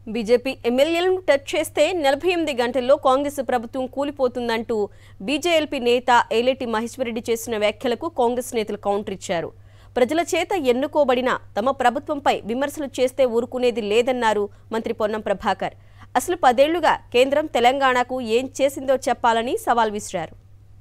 BJP ఎమ్మెల్యేలను touch చేస్తే నలభై ఎనిమిది గంటల్లో కాంగ్రెస్ ప్రభుత్వం కూలిపోతుందంటూ బీజేఎల్పీ నేత ఏలేటి మహేశ్వరరెడ్డి చేసిన వ్యాఖ్యలకు కాంగ్రెస్ నేతలు కౌంటర్ ఇచ్చారు ప్రజల చేత ఎన్నుకోబడిన తమ ప్రభుత్వంపై విమర్శలు చేస్తే ఊరుకునేది లేదన్నారు మంత్రి పొన్నం ప్రభాకర్ అసలు పదేళ్లుగా కేంద్రం తెలంగాణకు ఏం చేసిందో చెప్పాలని సవాల్ విసిరారు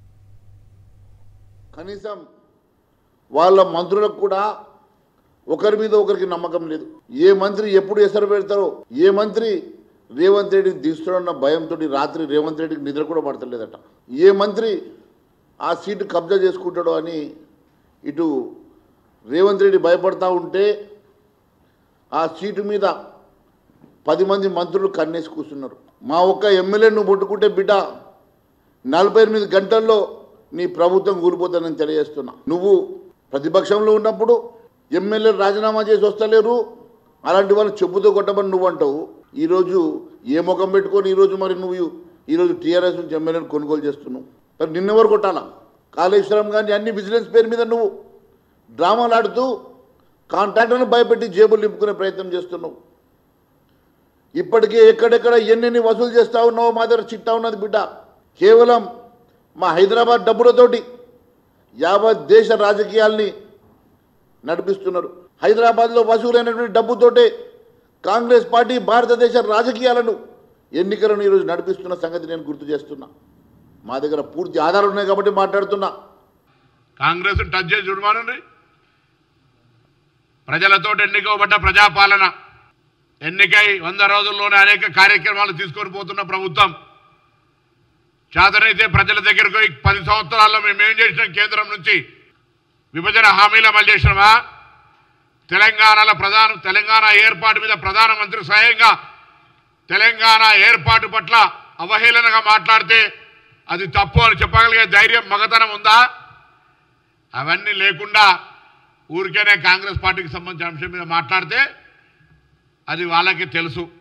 కనీసం వాళ్ళ మంత్రులకు కూడా ఒకరి మీద ఒకరికి నమ్మకం లేదు ఏ మంత్రి ఎప్పుడు ఎసరు పెడతారో ఏ మంత్రి రేవంత్ రెడ్డిని తీస్తున్న భయంతో రాత్రి రేవంత్ రెడ్డికి నిద్ర కూడా పడతలేదట ఏ మంత్రి ఆ సీటు కబ్జా చేసుకుంటాడో అని ఇటు రేవంత్ రెడ్డి భయపడతా ఉంటే ఆ సీటు మీద పది మంది మంత్రులు కన్నేసి కూర్చున్నారు మా ఒక్క ఎమ్మెల్యే నువ్వు ముట్టుకుంటే బిడ్డ నలభై ఎనిమిది గంటల్లో నీ ప్రభుత్వం కూలిపోతానని తెలియజేస్తున్నా నువ్వు ప్రతిపక్షంలో ఉన్నప్పుడు ఎమ్మెల్యేలు రాజీనామా చేసి వస్తలేరు అలాంటి వాళ్ళు చెప్పుతో కొట్టమని నువ్వు అంటావు ఈరోజు ఏ ముఖం పెట్టుకొని ఈరోజు మరి నువ్వు ఈరోజు టీఆర్ఎస్ నుంచి ఎమ్మెల్యేలు కొనుగోలు చేస్తున్నావు మరి నిన్నెవరు కొట్టాలా కాళేశ్వరం కానీ అన్ని బిజినెస్ పేరు మీద నువ్వు డ్రామాలు ఆడుతూ కాంట్రాక్టర్ను భయపెట్టి జేబులు నింపుకునే ప్రయత్నం చేస్తున్నావు ఇప్పటికే ఎక్కడెక్కడ ఎన్నెన్ని వసూలు చేస్తా ఉన్నావో మా దగ్గర చిట్టా ఉన్నది బిడ్డ కేవలం మా హైదరాబాద్ డబ్బులతోటి యావత్ దేశ రాజకీయాల్ని నడిపిస్తున్నారు హైదరాబాద్లో వసూలైనటువంటి డబ్బుతోటే కాంగ్రెస్ పార్టీ భారతదేశ రాజకీయాలను ఎన్నికలను ఈరోజు నడిపిస్తున్న సంగతి నేను గుర్తు చేస్తున్నా మా దగ్గర పూర్తి ఆధారాలు ఉన్నాయి కాబట్టి మాట్లాడుతున్నా కాంగ్రెస్ టచ్ చేసి చూడమానండి ప్రజలతో ఎన్నికబడ్డ ప్రజాపాలన ఎన్నికై వంద రోజుల్లోనే అనేక కార్యక్రమాలు తీసుకొని పోతున్న ప్రభుత్వం చేతనైతే ప్రజల దగ్గరకు పోయి పది సంవత్సరాల్లో మేము ఏం చేసినాం కేంద్రం నుంచి విభజన హామీలు అమలు చేసినామా తెలంగాణలో ప్రధాన తెలంగాణ ఏర్పాటు మీద ప్రధానమంత్రి స్వయంగా తెలంగాణ ఏర్పాటు పట్ల అవహేళనగా మాట్లాడితే అది తప్పు అని చెప్పగలిగే ధైర్యం మగతనం ఉందా అవన్నీ లేకుండా ఊరికేనే కాంగ్రెస్ పార్టీకి సంబంధించిన అంశం మీద మాట్లాడితే అది వాళ్ళకి తెలుసు